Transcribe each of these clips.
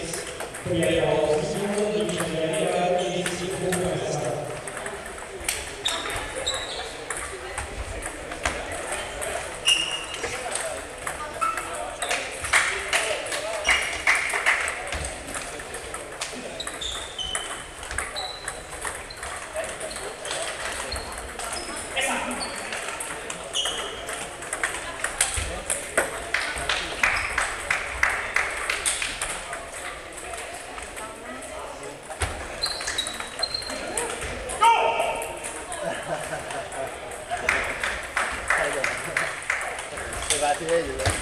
ابعتيها لي بقى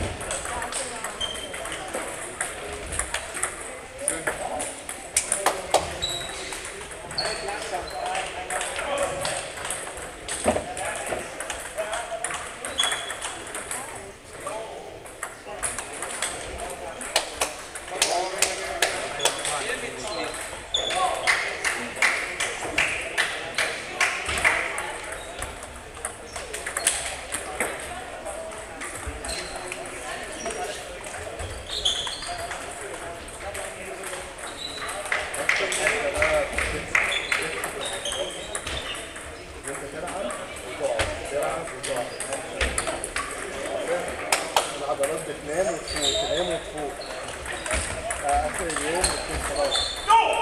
انت تلعب وتقعد تلعب وتقعد العضلات بتنام وتفوق تنام وتفوق آه، اخر اليوم بتكون خلاص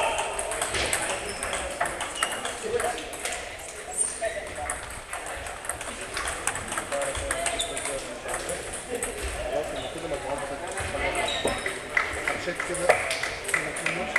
خلاص لما كل مجموعات بتخلص هتشيك كده كده في النص.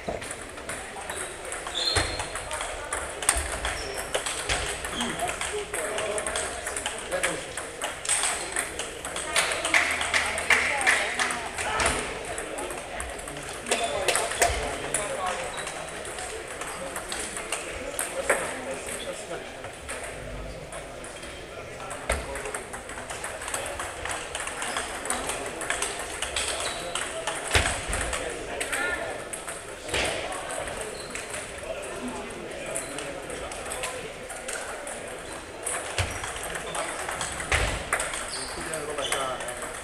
كده ربع ساعة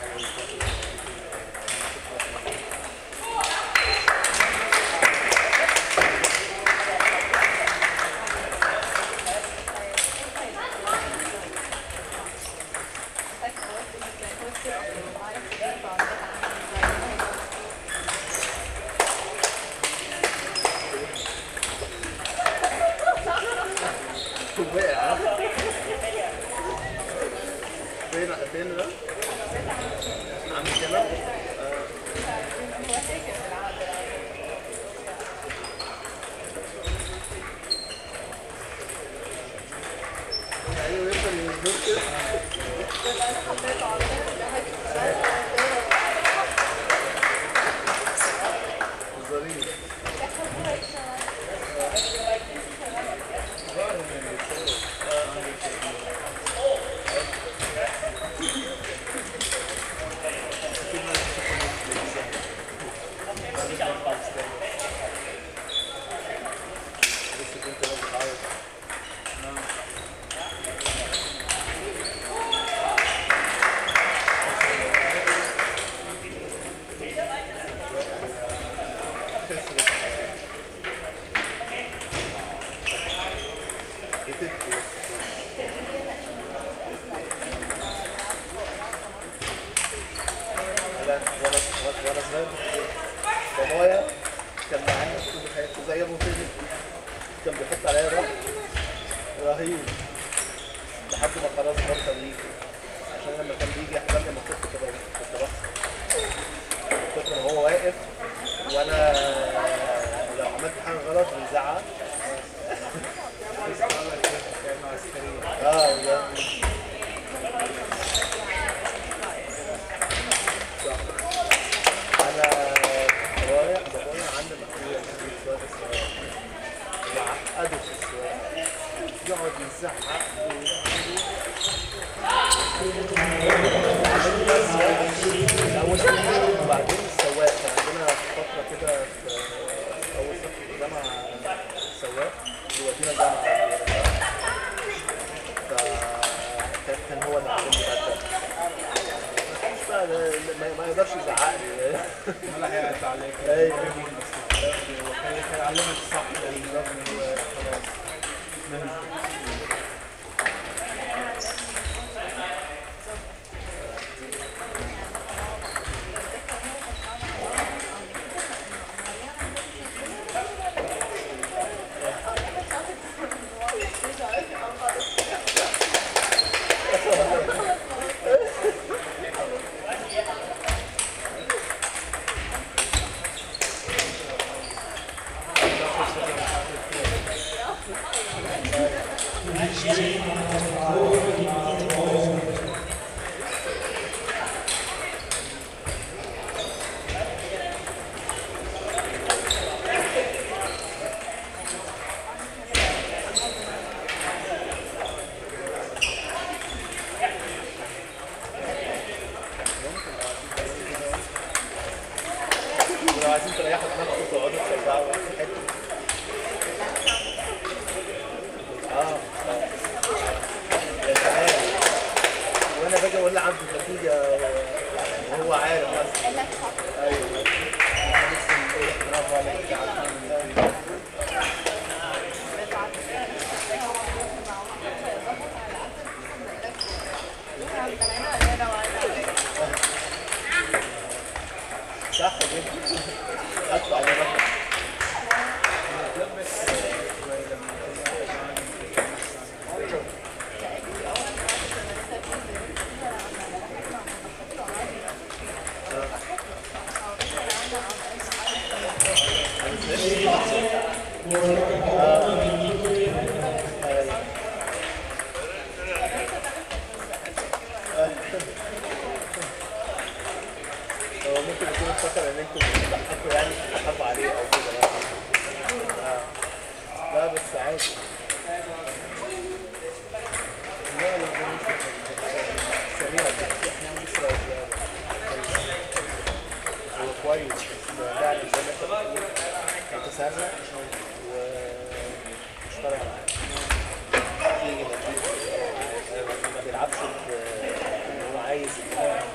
وقع فين فين ده؟ عم كده؟ آه. ايوه يفضل يزنق كده ظريف بس كنت لو بتعيط بتبكي انا وانا وانا صغير بابايا كان معايا طول حياته زي ابو فيلم كان بيحط عليا رهن رهيب لحد ما خلاص بطل يجي عشان لما كان بيجي يحضرني لما كنت كده كنت بخسر كنت ما هو واقف وانا لو عملت حاجه غلط بيزعق اه لا صح انا رايح بابايا عند اخويا في شويه السواق وعقده في السواق يقعد يزعق اول وبعدين السواق كان عندنا فتره كده في اول صف في الجامعه سواق بيودينا الجامعه فكان كان هو اللي علمني بقى الدرس. مش بقى ما- ما يقدرش يزعق لي ولا هيقطع عليك ايوه هيعلمك الصح لازم هو خلاص لو عايزين تريحوا دماغكم تقعدوا تشجعوا في حته اه اه يا سلام وانا باجي اقول عنده النتيجه وهو عارف مثلا ايوه برافو عليك أيوة. صح جدا اطلع عليه رقم هو ممكن يكون افتكر ان انتوا بتضحكوا يعني بتضحكوا عليه او كده يعني. آه. لا بس عادي لا لا ده مش سريع جدا احنا بنسرع هو كويس بس يعني زي ما انت بتقول متسرع ومش فارق معاه يجي نتيجة ما بيلعبش ب- ان هو عايز يلعب.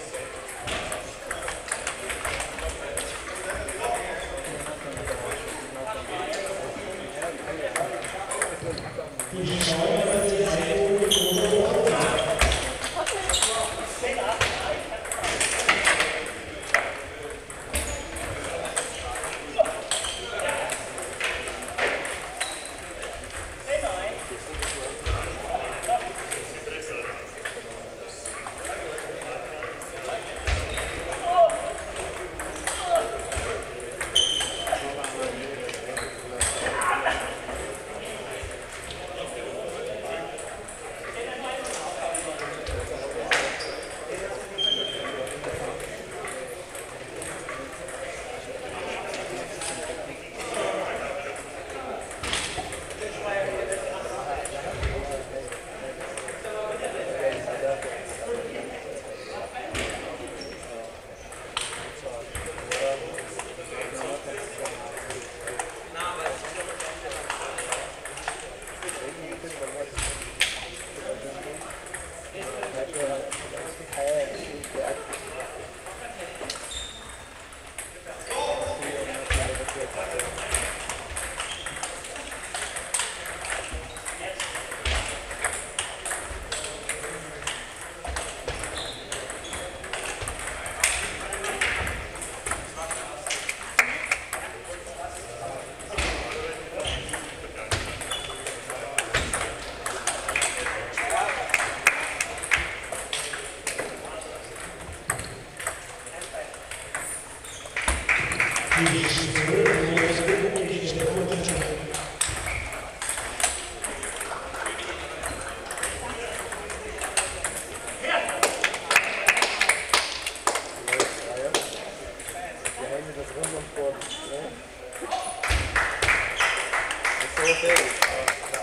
بس هو فارق اه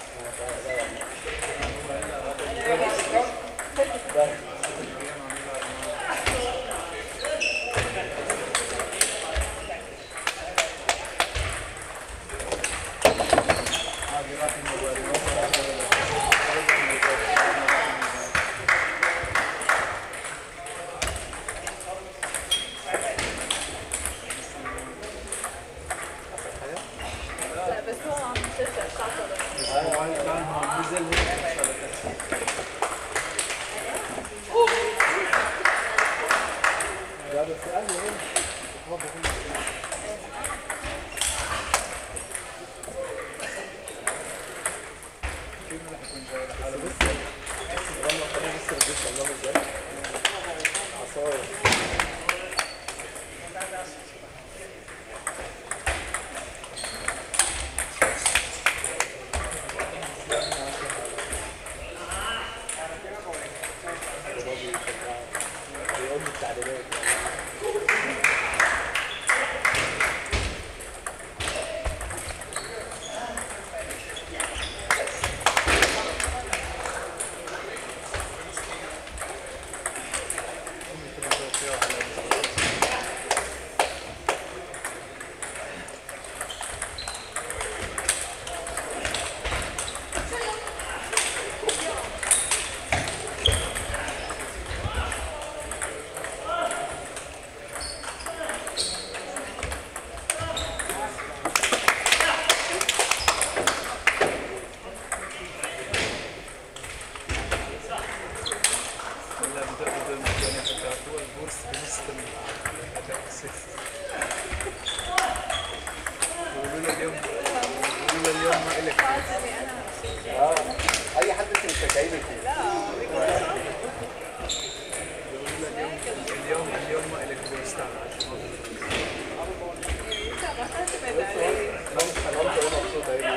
لا هو لا لا لا لك اه اي حد انت مشجعينه فيه اليوم اليوم ما لك بيستعمل مامتي مامتي انا مبسوطه ايه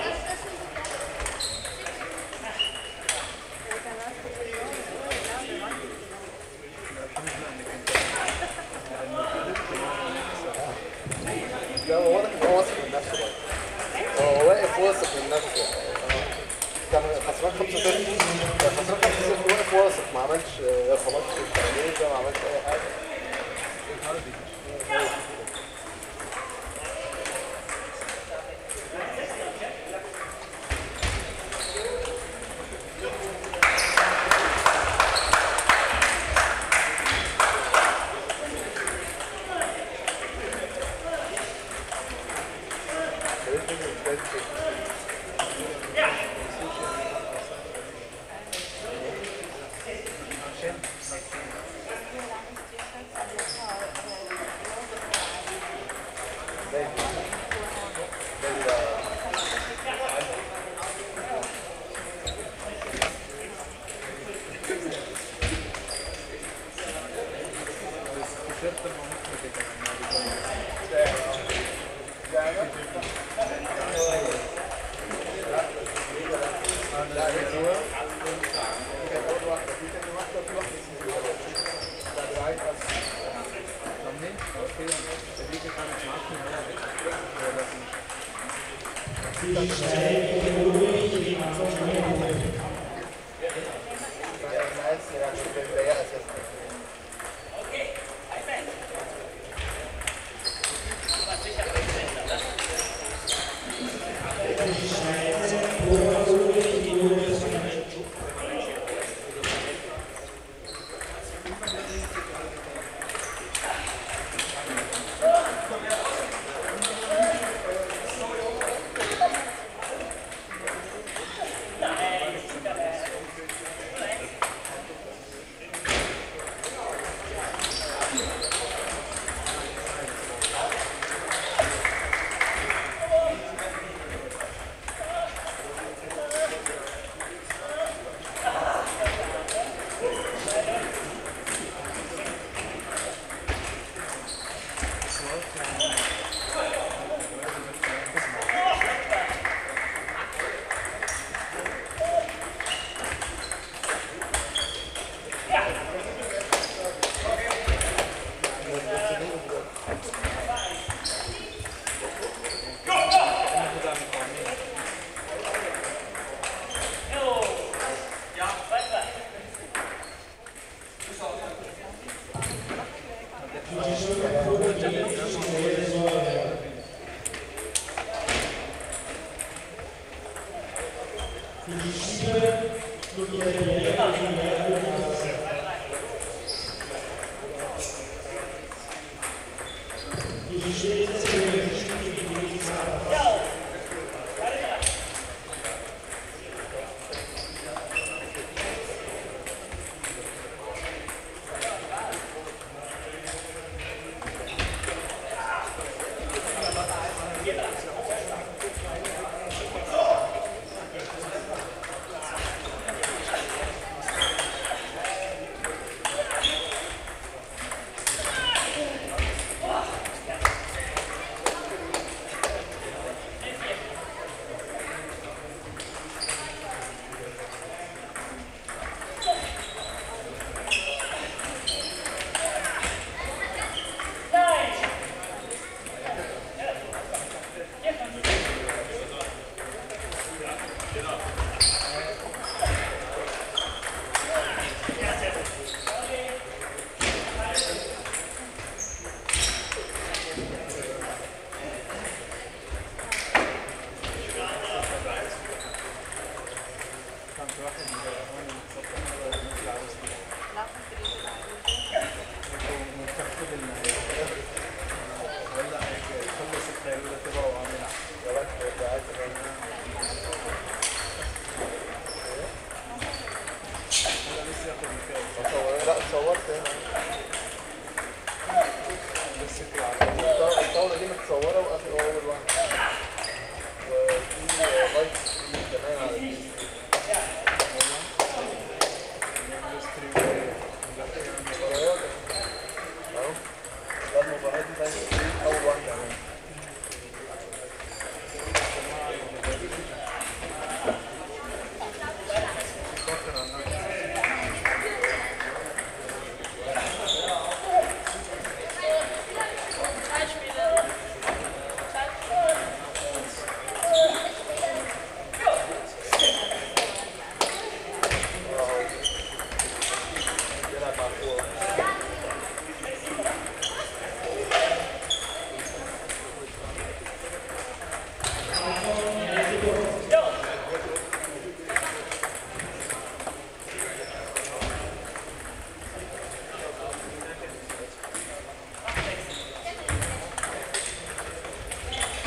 لا هو واضح ان هو واثق من نفسه برضه هو واقف واثق من نفسه آه. كان خسران 5 0 كان خسران 5 0 واقف واثق ما عملش آه، خبطش في الترابيزه ما عملش اي حاجه التيشيرت المعمول كده لا دي هو كانت اول واحده دي تاني واحده في واحده اسمها لا دي عايز بس طمني اوكي دي كانت معاك من هنا انا اسف يعني مضايقه اساسا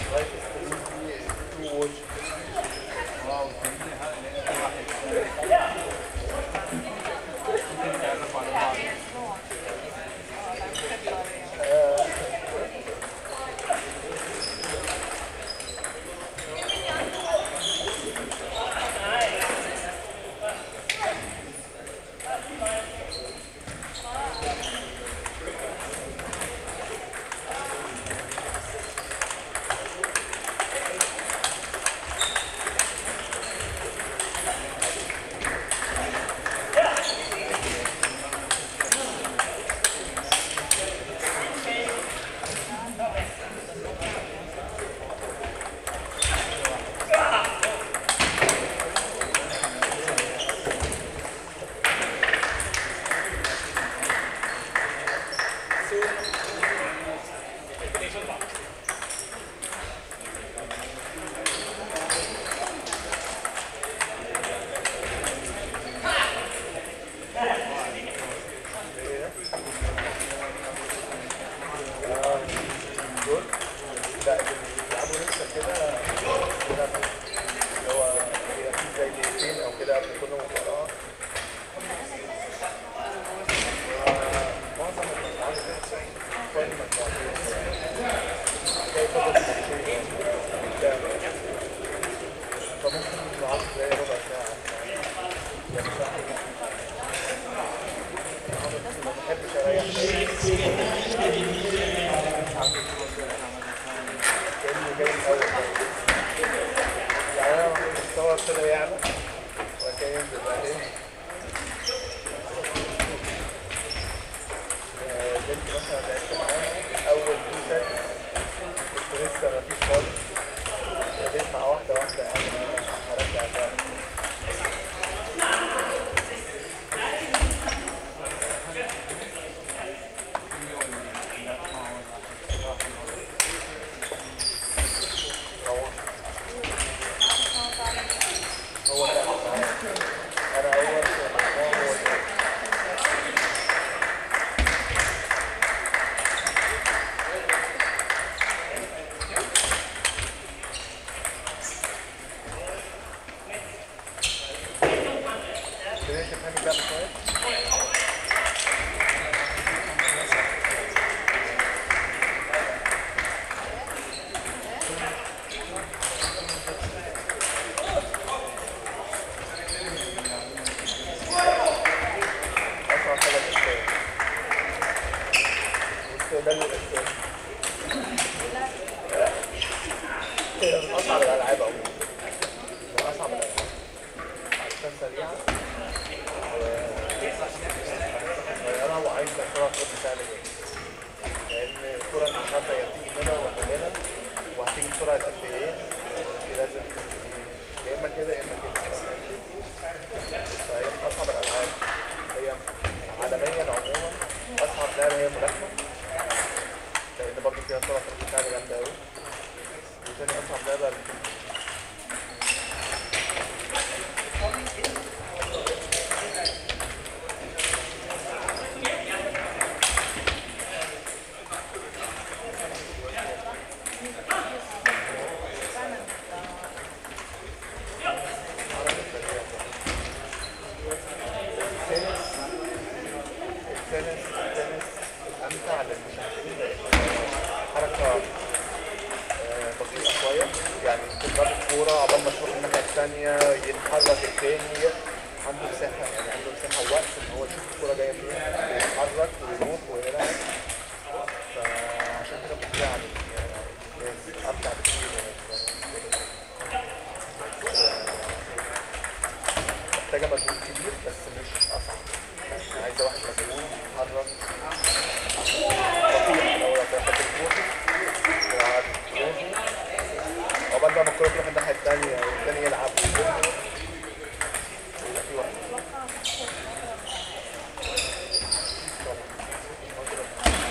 لايف ستريم دي تو واتش اه وتهمني ها لان في واحد ممكن تعرف على بعض دول لا بيلعبوا لسه كده كده اللي هو بيبقى فيه زي دقيقتين او كده قبل كل مباراة معظم المجموعات بتحصل كل مجموعتين زي فضل دقيقتين قدام. فممكن نقعد زي ربع ساعة يعني ساعة ما بحبش اريح كأنه جاي من أول مرة. يعني أنا المستوى ابتدى يعلى وبعد كده ينزل بعدين آه، بنت مثلا لعبت معاها أول تو سات كنت لسه مفيش خالص بديت مع واحدة واحدة يعني هرجع تاني هو هو ده أنا أول هو هو ده. تقدري تفهمي اللعبة شوية؟ أصعب حاجة الاستاد الاستقبال والإرسال هي من أصعب الألعاب عموما من أصعب الألعاب عشان سريعة صغيرة وعايزة سرعة رد فعل جامد لأن الكرة مش عارفة هي هتيجي هنا ولا هنا وهتيجي بسرعة قد إيه لازم يا إما كده يا إما كده فهي من أصعب الألعاب هي عالميا عموما أصعب لعبة هي الملاكمة لأن برضه فيها سرعة رد فعل جامدة أوي وتاني أصعب لعبة الكيك حركة سريعة التنس التنس التنس أمتع للمشاهدين لأن حركة آه، بطيئة شوية يعني تضرب الكورة عقبال ما تروح الناحية التانية يتحرك التاني عنده مساحة يعني عنده مساحة ووقت إن هو يشوف الكورة جاية فين ويتحرك ويروح ويلعب فعشان كده ممتعة يعني أمتع بكتير يعني محتاجة مجهود كبير بس مش أصعب يعني عايزة واحد مجهود يتحرك بطيء لو تاخد تروحي وقعد تروحي عقبال بقى ما الكورة تروح الناحية التانية والتاني يلعب ويجيبها يبقى في وقت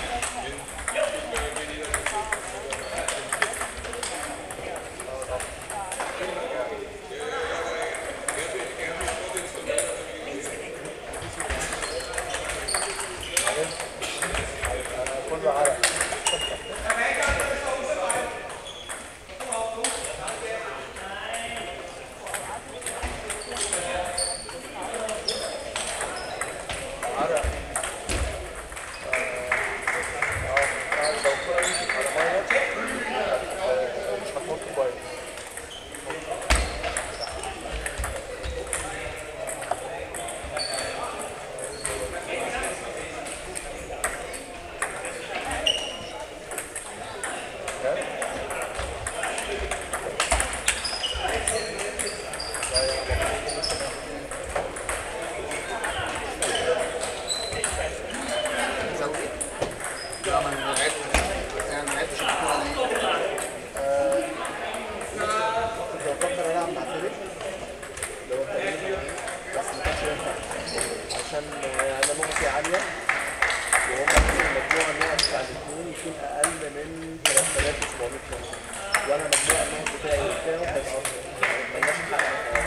وانا مجموع النقط بتاعي وبتاعه هيبقى ملناش حق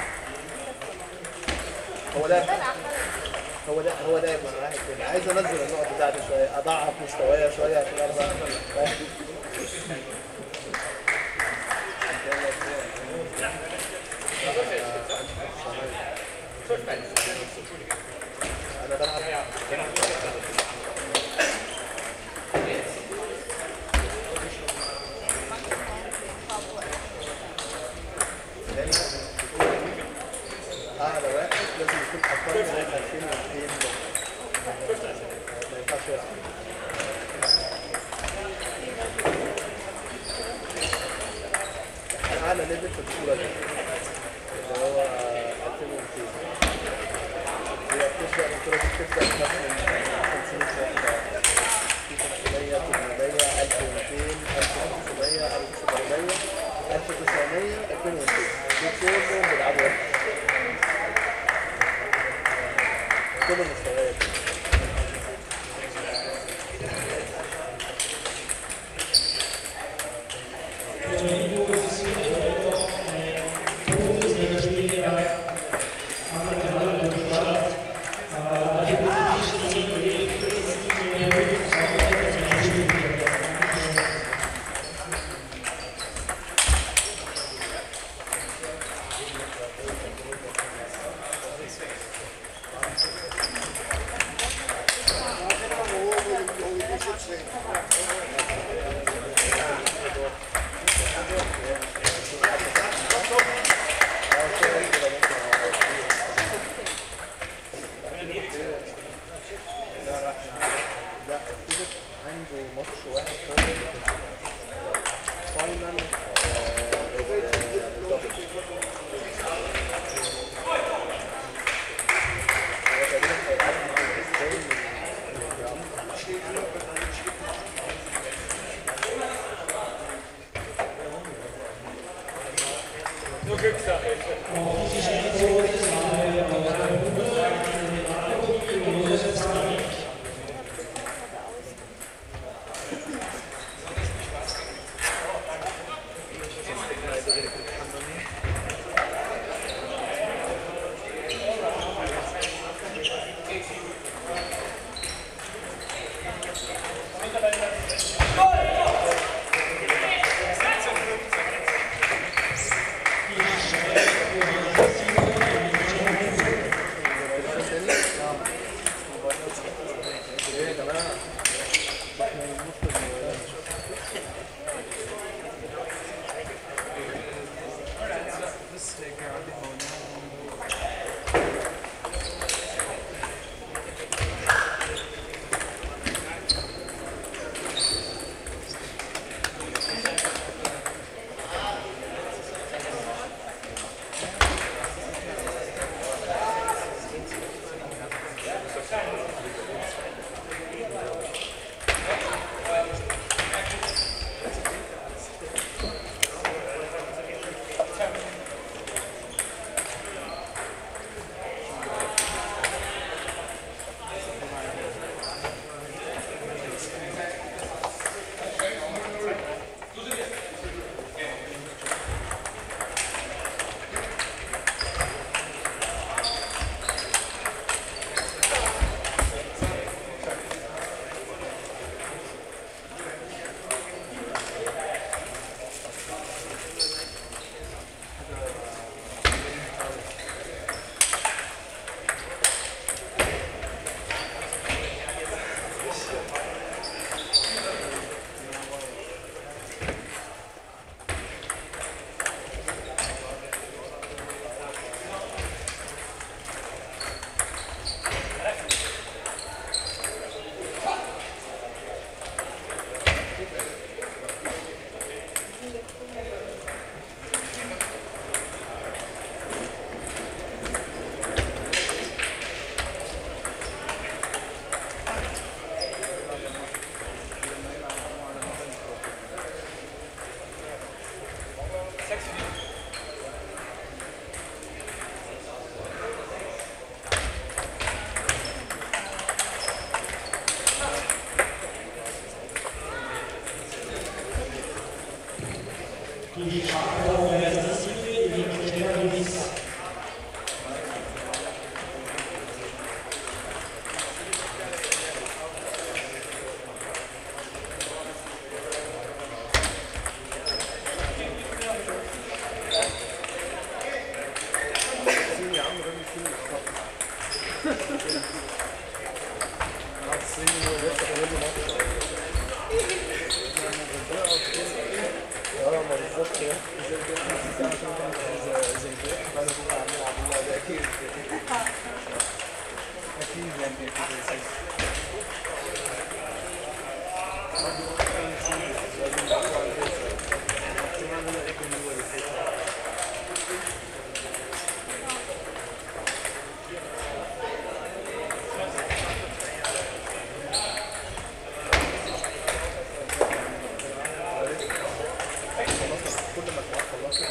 هو ده هو ده هو ده يبقى معايا كده عايز انزل النقط بتاعتي شويه اضعف مستوايا شويه عشان اعرف فاهم؟ انا بلعب اعلى واحد لازم يكون اقل من 2200 نقطة. ما ينفعش يلعب. اعلى ليفل في البطولة دي اللي هو 2200 هي بتبدأ البطولة دي بتبدأ مثلا من 500 نقطة في 500 800 1200 1500 1700 1900 2200 دول كلهم بيلعبوا واحد. كل المستويات لا كده عنده ماتش واحد فاضل فاينل آه، دبل. هو تقريبا هيلعب مع الاسبان من الجامعة. ايه يا جماعه احنا بنبص للموبايل. الصين يا عم الراجل الصيني مش فاضي الصيني هو لسه فاضل له ماتش اه ما بالظبط كده اكيد اكيد يعني كل ما تبقى خلصت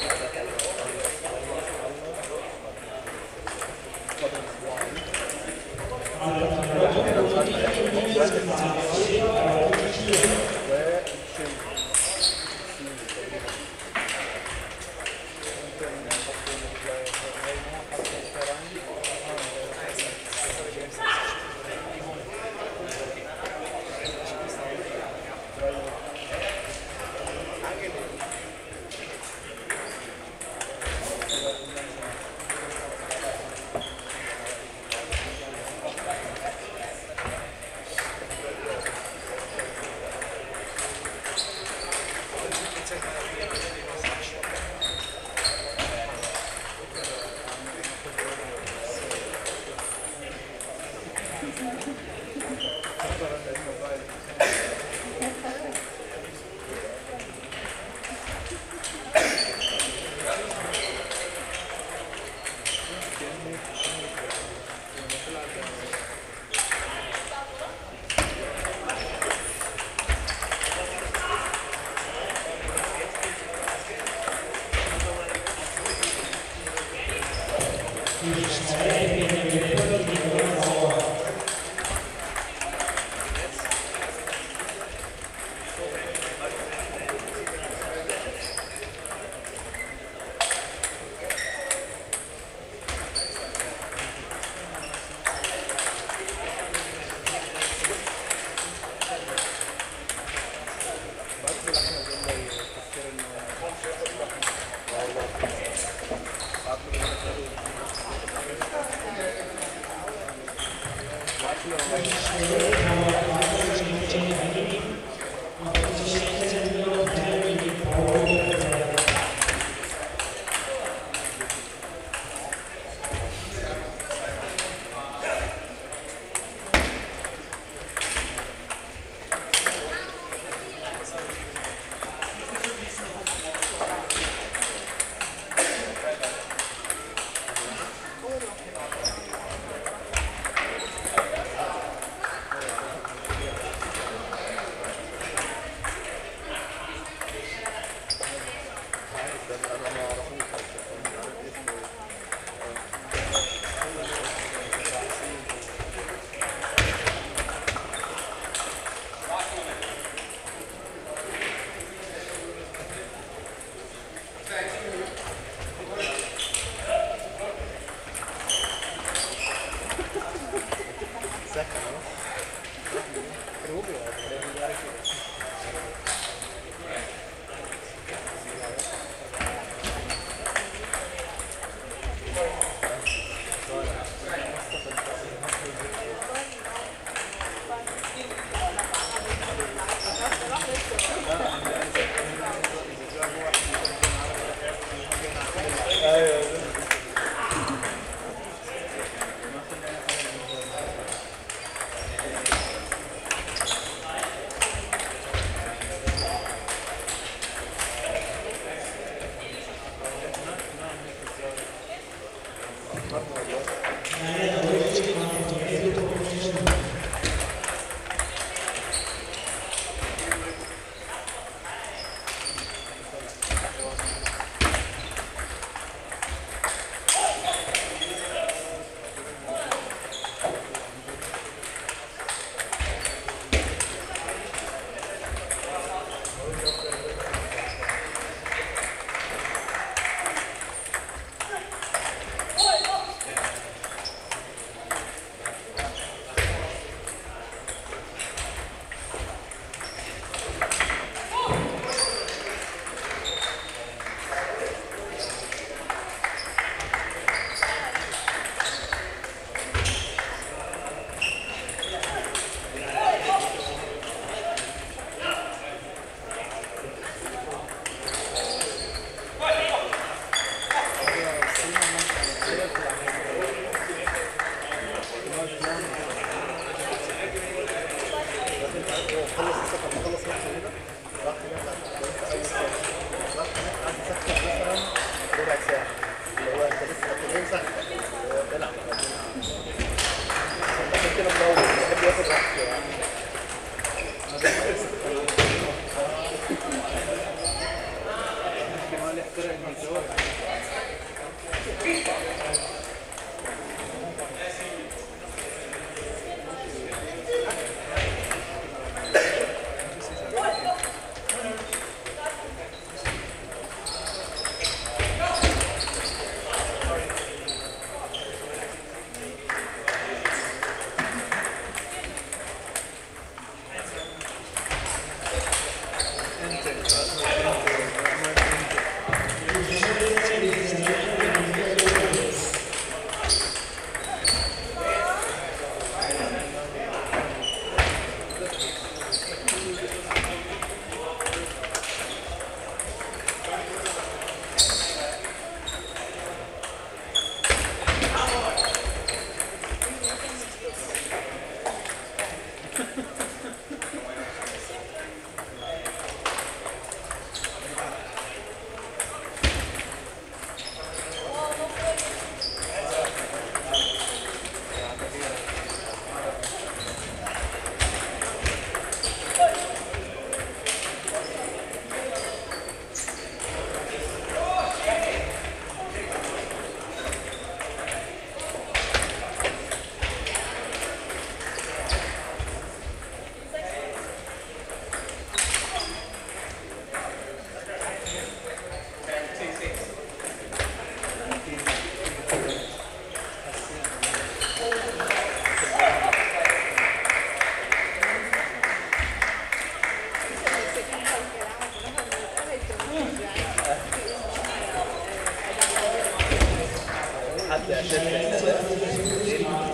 حد اشد الاداء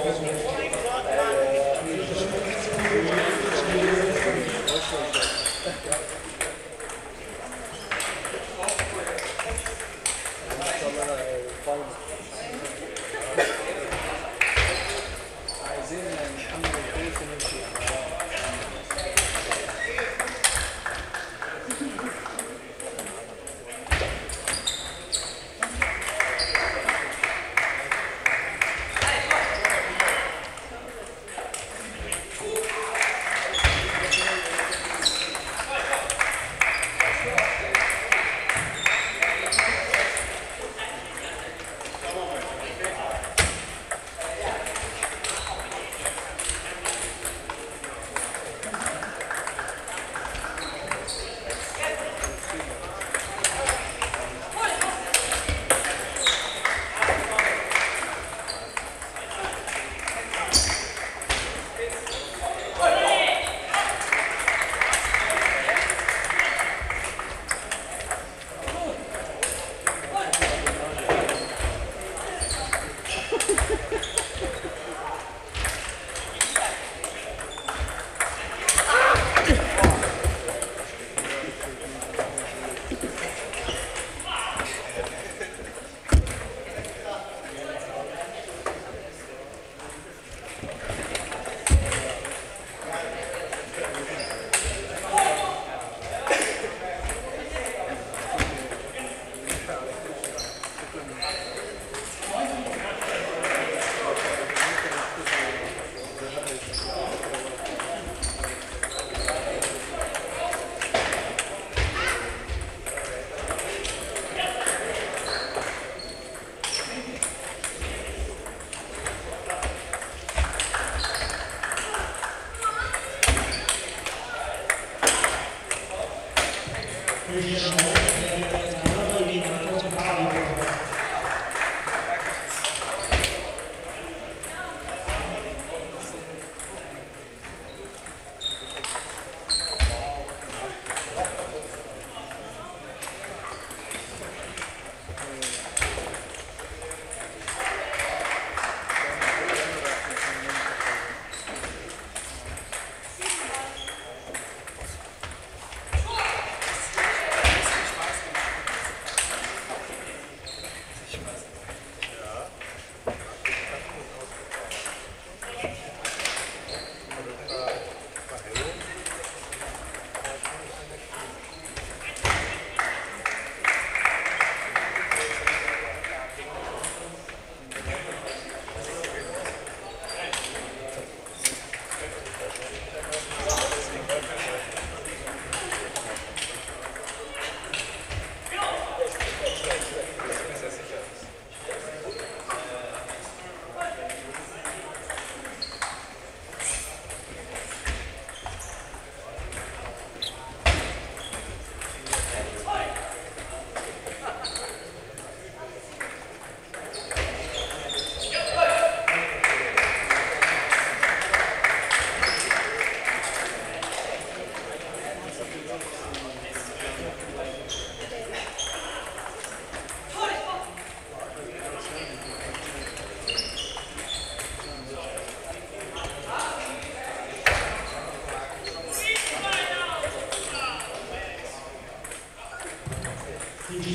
عايزين نحمل الكويس ونمشي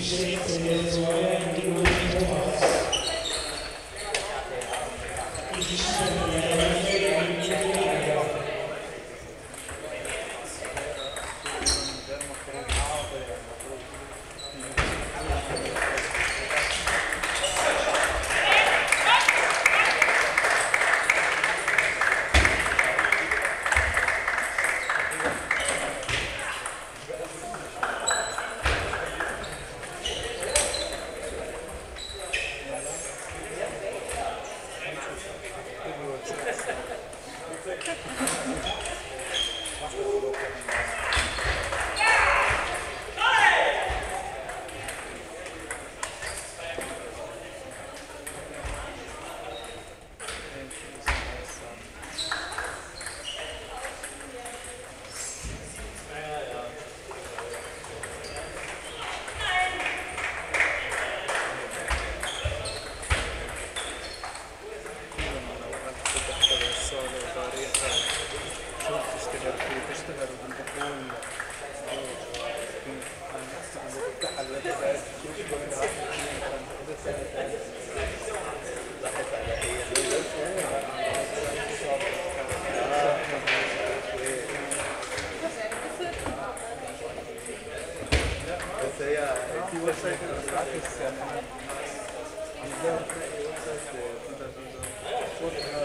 بس هي في ويب سايت كده بتعكس يعني عندها ويب سايت تقدر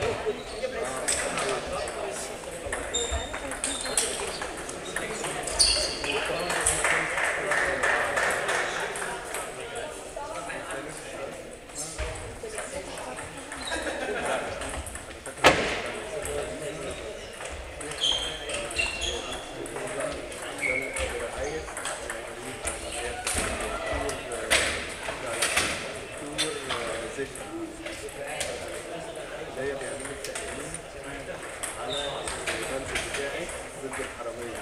اللي هي بيعملوا تأمين على المنزل بتاعي ضد الحرامية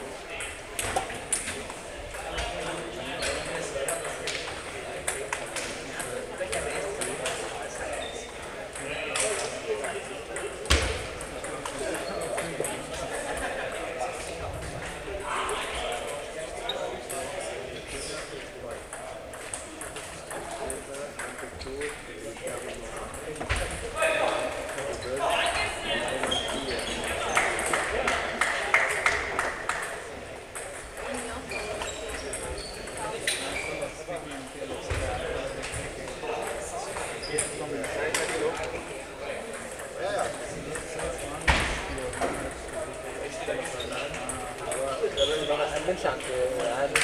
ما بتأمنش عند عادي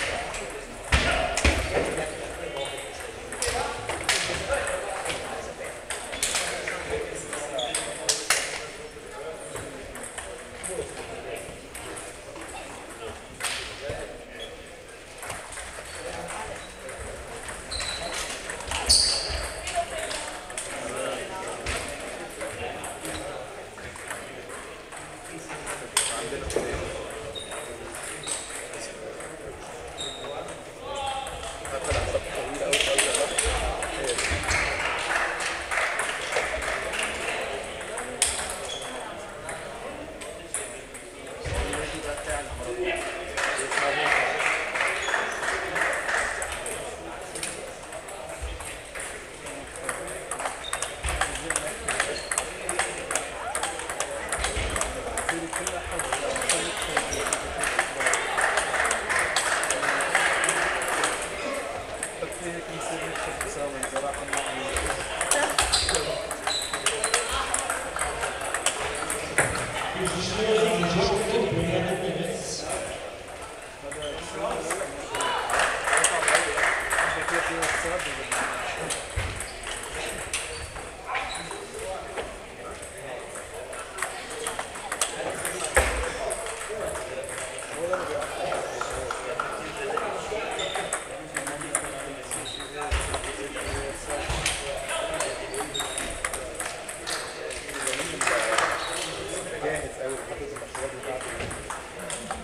حتى الأعصاب طويلة أوي في أول الوقت. هي دي. جاهز أوي حاطط المشروبات بتاعته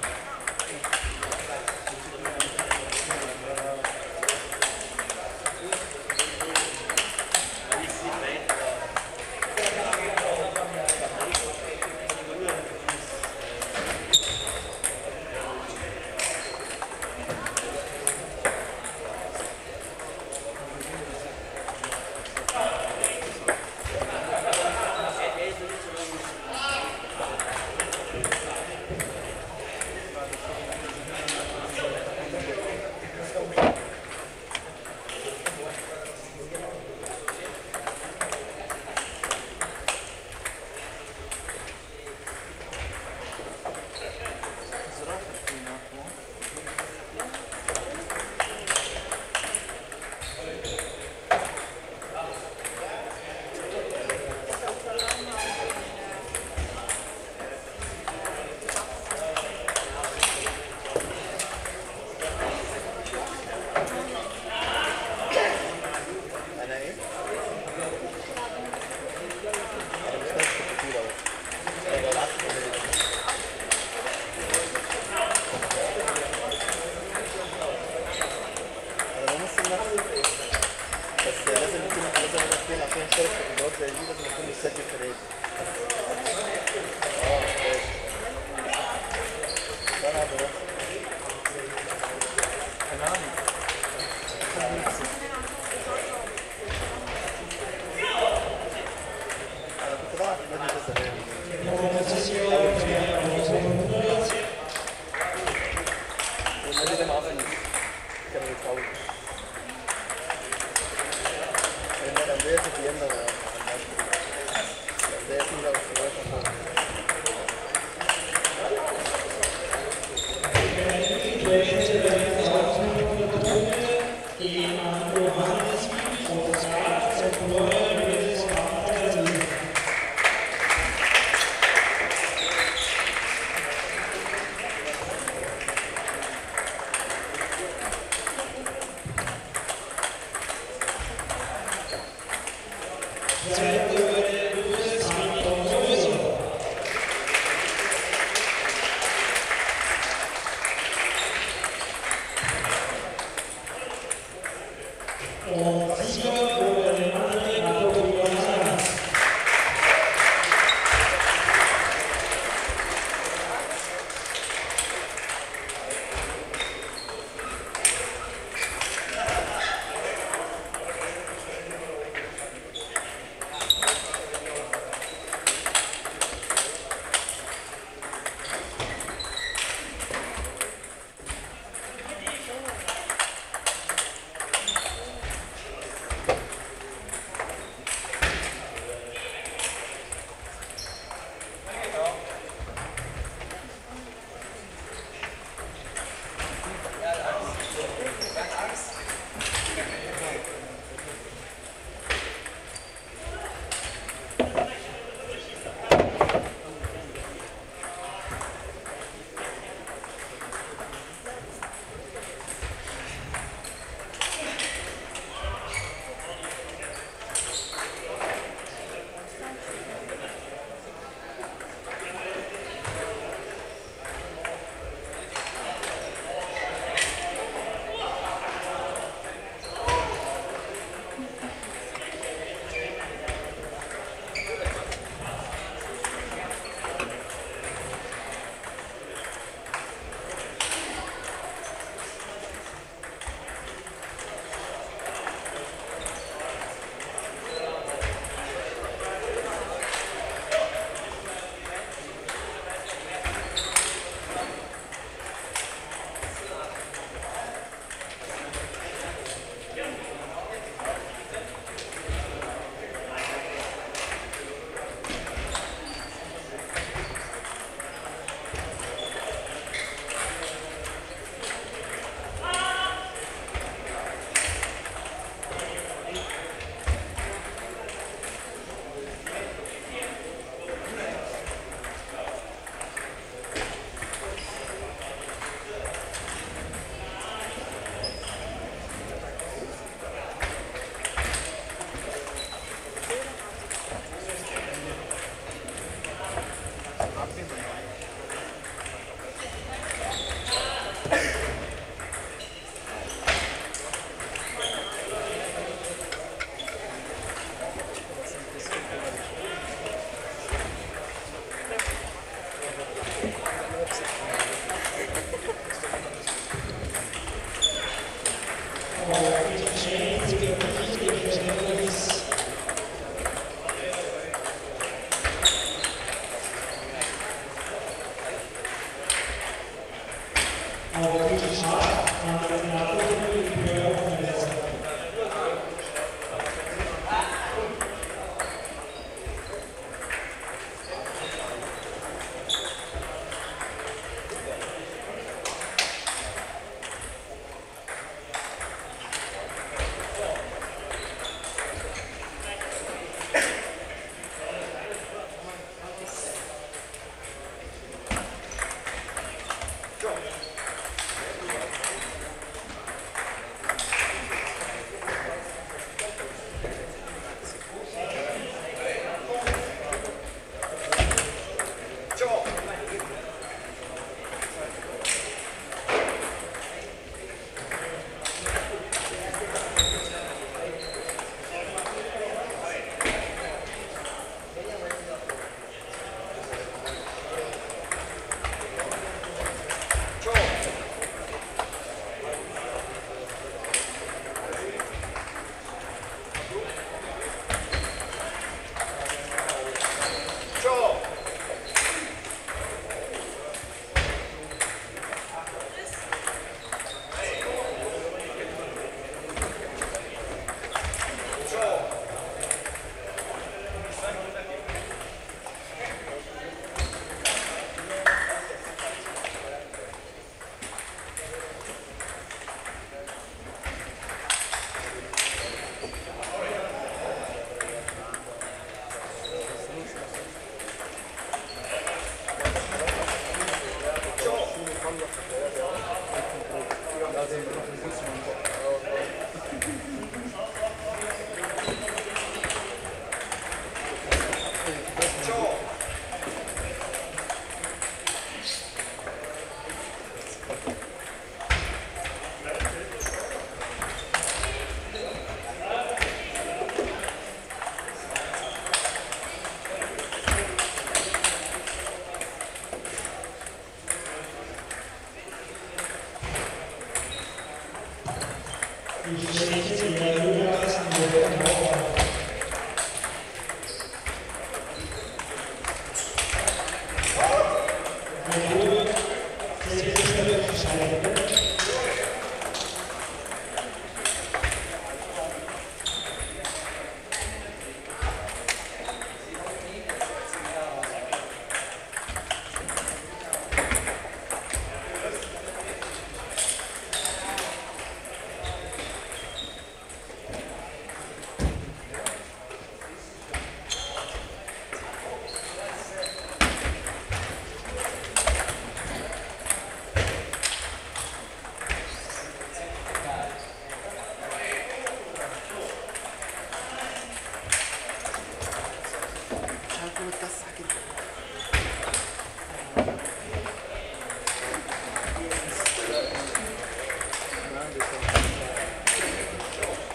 يشترك في بطولات زي دي لازم يكون متسجل في نادي اه ماشي بلعب بنفسي تمام انا كنت بلعب في النادي ده زمان والنادي ده معاه فلوس كانوا يدفعوا لي. لان الانديه في ايامنا ما ما عندهاش فلوس. الانديه كلها مستويات خالص مش عارف ليه متكسح كده انا عندي صوت.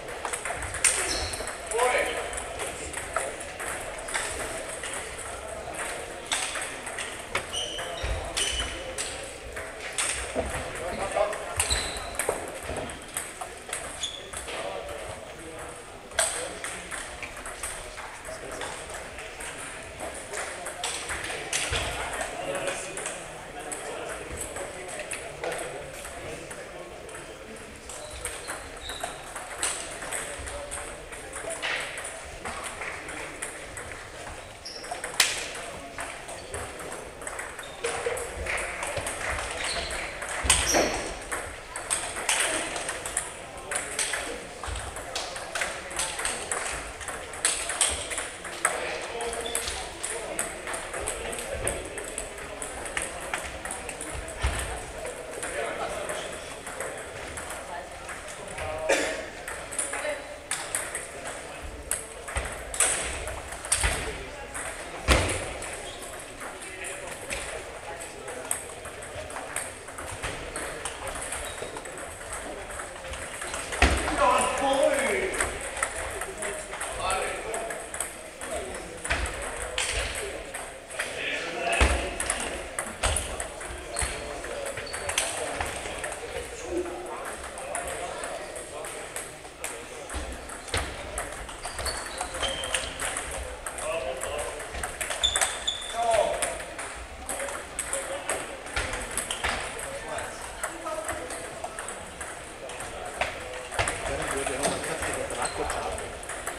كان بيقول لي هو الكف ده تبعك كوتش على طول.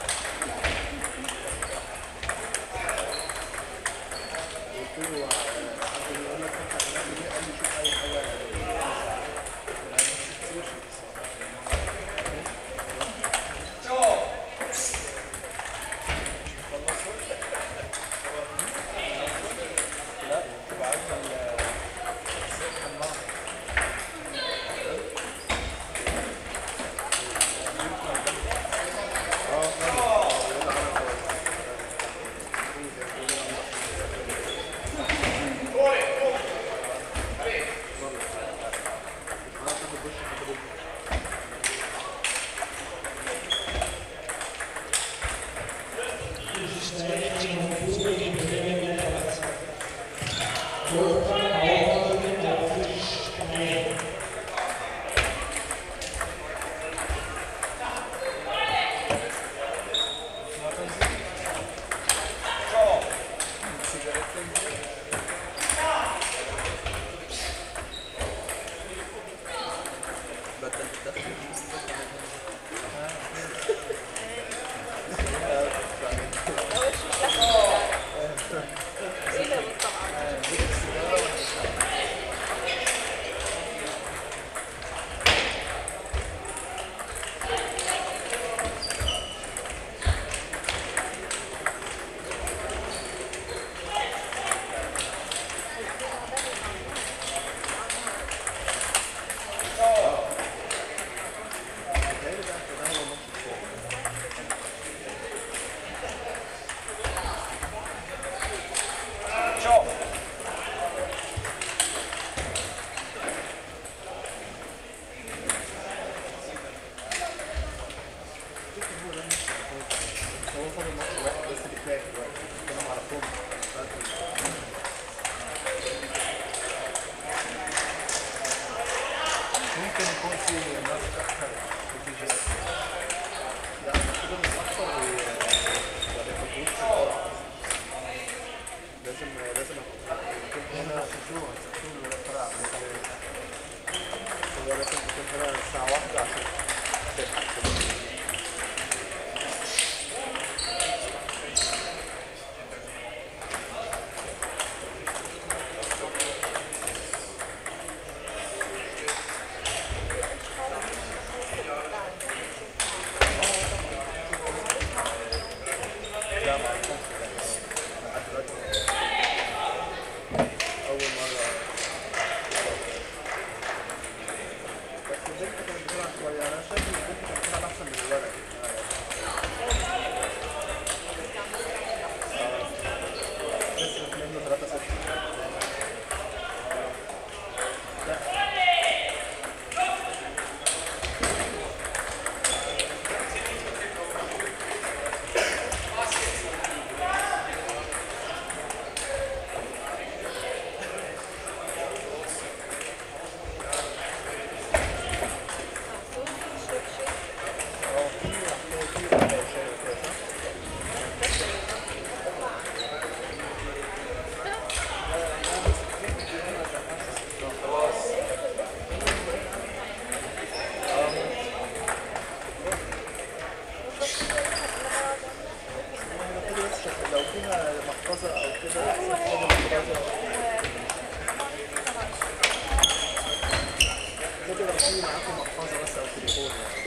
قلت له آه، عبد يقول لك كنت هتعمل ايه؟ قال لي شوف اي حاجه لا تبقى عارفه ال- الحمام بدل الدخل هو فاضل ماتش واحد بس بيتلعب دلوقتي كانوا معرفهم ممكن يكون في ناس اكتر في الجي جي محفظة أو كده أحسن حاجة محفظة ممكن لو في معاكم محفظة بس أو تليفون يعني.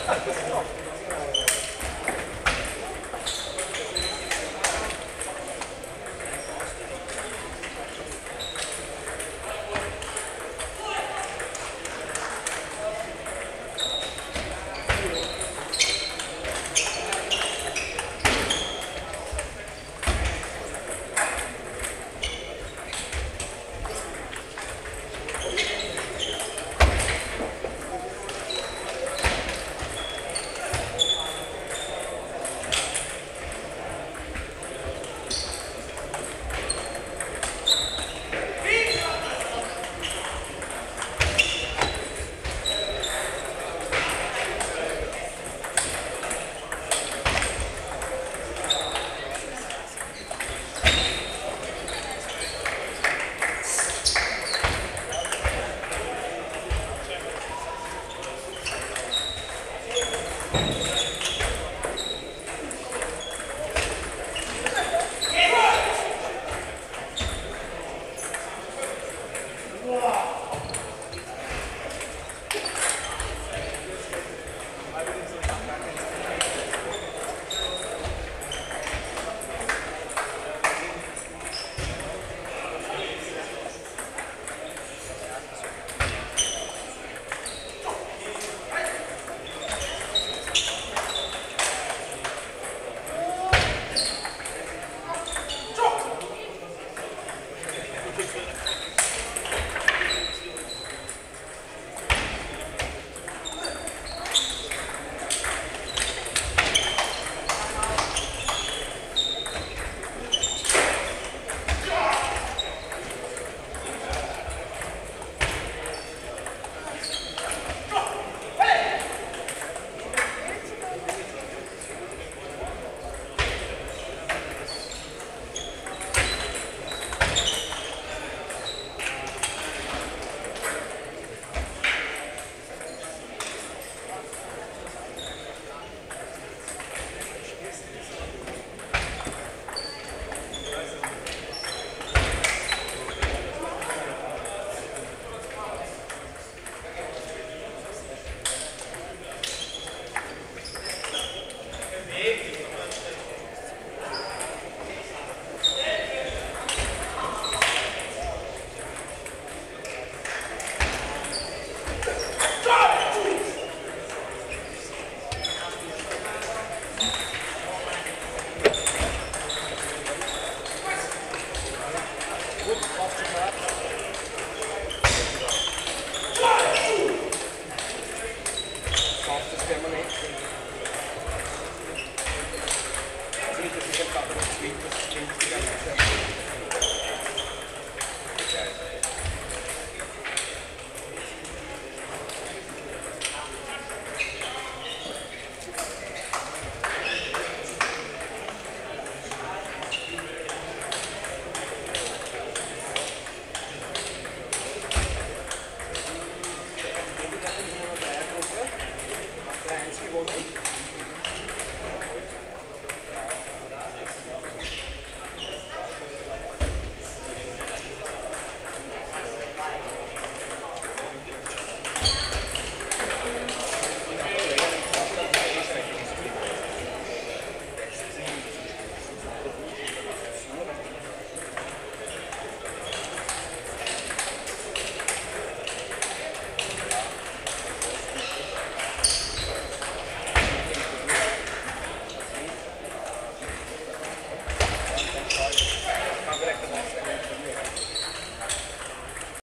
Hands keep on